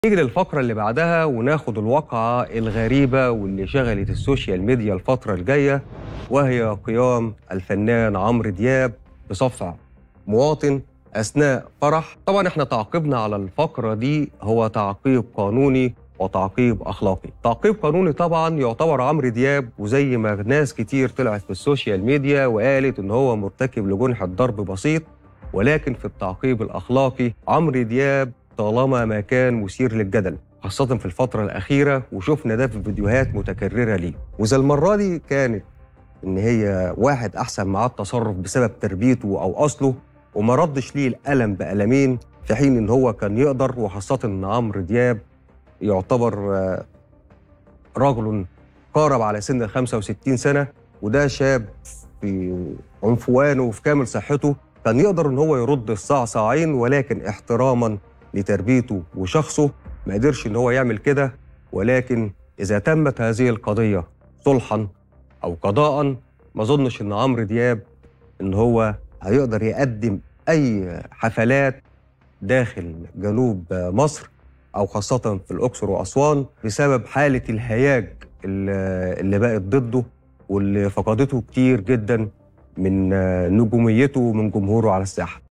نيجي للفقرة اللي بعدها وناخد الواقعة الغريبة واللي شغلت السوشيال ميديا الفترة الجاية وهي قيام الفنان عمرو دياب بصفع مواطن أثناء فرح طبعا احنا تعقيبنا على الفقرة دي هو تعقيب قانوني وتعقيب أخلاقي تعقيب قانوني طبعا يعتبر عمرو دياب وزي ما ناس كتير طلعت في السوشيال ميديا وقالت إن هو مرتكب لجنحة ضرب بسيط ولكن في التعقيب الأخلاقي عمرو دياب طالما ما كان مثير للجدل خاصة في الفترة الأخيرة وشفنا ده في فيديوهات متكررة ليه وإذا المرة دي كانت إن هي واحد أحسن معاه التصرف بسبب تربيته أو أصله وما ردش ليه الألم بألمين في حين إن هو كان يقدر وخاصة إن عمرو دياب يعتبر آه، رجل قارب على سن ال 65 سنة وده شاب في عنفوانه وفي كامل صحته كان يقدر إن هو يرد الصعصعين ولكن احتراما لتربيته وشخصه ما قدرش ان هو يعمل كده ولكن اذا تمت هذه القضيه صلحا او قضاء ما اظنش ان عمرو دياب ان هو هيقدر يقدم اي حفلات داخل جنوب مصر او خاصه في الاقصر واسوان بسبب حاله الهياج اللي اللي بقت ضده واللي فقدته كتير جدا من نجوميته ومن جمهوره على الساحه